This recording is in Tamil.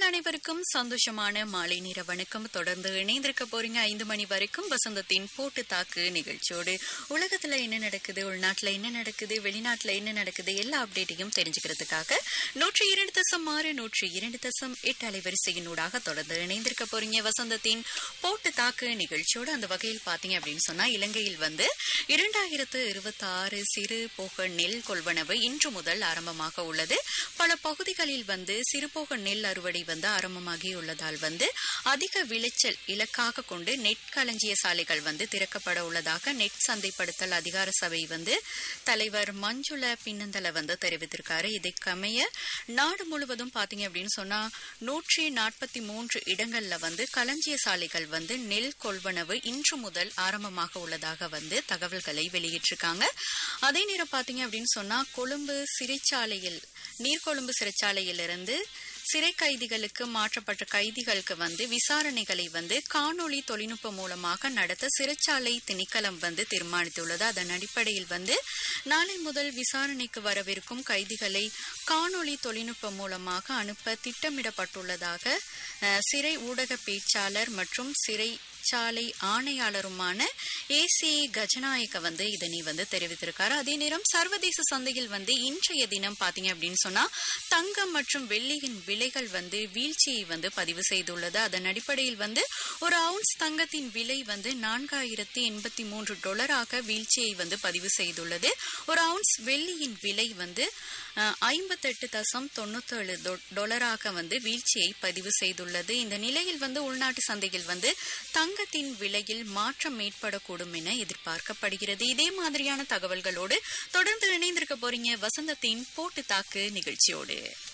அனைவருக்கும் சந்தோஷமான மாலை நேர வணக்கம் தொடர்ந்து இணைந்திருக்க போறீங்க ஐந்து மணி வரைக்கும் வசந்தத்தின் போட்டு தாக்கு நிகழ்ச்சியோடு உலகத்துல என்ன நடக்குது உள்நாட்டுல என்ன நடக்குது வெளிநாட்டுல என்ன நடக்குது எல்லா அப்டேட்டையும் தெரிஞ்சுக்கிறதுக்காக நூற்றி இரண்டு தசம் ஆறு நூற்றி இரண்டு தசம் எட்டு அலைவரிசையினூடாக தொடர்ந்து இணைந்திருக்க போறீங்க வசந்தத்தின் போட்டு தாக்கு நிகழ்ச்சியோடு அந்த வகையில் பாத்தீங்க அப்படின்னு சொன்னா இலங்கையில் வந்து இரண்டாயிரத்து இருபத்தி ஆறு சிறு போக நெல் கொள்வனவு இன்று முதல் ஆரம்பமாக உள்ளது பல பகுதிகளில் வந்து சிறுபோக நெல் அறுவடை வந்து ஆரம்பமாகியுள்ளதால் வந்து அதிக விளைச்சல் இலக்காக கொண்டு நெட் களஞ்சிய சாலைகள் வந்து திறக்கப்பட உள்ளதாக நெட் சந்தைப்படுத்தல் அதிகார சபை வந்து தலைவர் மஞ்சுள பின்னந்தல வந்து தெரிவித்திருக்காரு இதைக்கமைய நாடு முழுவதும் பாத்தீங்க அப்படின்னு சொன்னா நூற்றி நாற்பத்தி மூன்று இடங்கள்ல வந்து களஞ்சிய சாலைகள் வந்து நெல் கொள்வனவு இன்று முதல் ஆரம்பமாக உள்ளதாக வந்து தகவல்களை வெளியிட்டிருக்காங்க அதே நேரம் பாத்தீங்க அப்படின்னு சொன்னா கொழும்பு சிறைச்சாலையில் நீர்கொழும்பு சிறைச்சாலையிலிருந்து சிறை கைதிகளுக்கு மாற்றப்பட்ட கைதிகளுக்கு வந்து விசாரணைகளை வந்து காணொளி தொழில்நுட்பம் மூலமாக நடத்த சிறைச்சாலை திணைக்களம் வந்து தீர்மானித்துள்ளது அதன் அடிப்படையில் வந்து நாளை முதல் விசாரணைக்கு வரவிருக்கும் கைதிகளை காணொளி தொழில்நுட்பம் மூலமாக அனுப்ப திட்டமிடப்பட்டுள்ளதாக அஹ், சிறை ஊடக பேச்சாளர் மற்றும் சிறை சாலை ஆணையாளருமான ஏசி கஜநாயக்க வந்து இதனை வந்து தெரிவித்திருக்காரு அதே நேரம் சர்வதேச சந்தையில் வந்து இன்றைய தினம் பாத்தீங்க அப்படின்னு சொன்னா தங்கம் மற்றும் வெள்ளியின் விலைகள் வந்து வீழ்ச்சியை வந்து பதிவு செய்துள்ளது அதன் அடிப்படையில் வந்து ஒரு அவுன்ஸ் தங்கத்தின் விலை வந்து நான்காயிரத்தி எண்பத்தி மூன்று டொலராக வீழ்ச்சியை வந்து பதிவு செய்துள்ளது ஒரு அவுன்ஸ் வெள்ளியின் விலை வந்து ஐம்பத்தெட்டு தசம் தொண்ணூத்தேழு டொலராக வந்து வீழ்ச்சியை பதிவு செய்துள்ளது இந்த நிலையில் வந்து உள்நாட்டு சந்தையில் வந்து தங்கத்தின் விலையில் மாற்றம் ஏற்படக்கூடும் என எதிர்பார்க்கப்படுகிறது இதே மாதிரியான தகவல்களோடு தொடர்ந்து இணைந்திருக்க போறீங்க வசந்தத்தின் போட்டு தாக்கு நிகழ்ச்சியோடு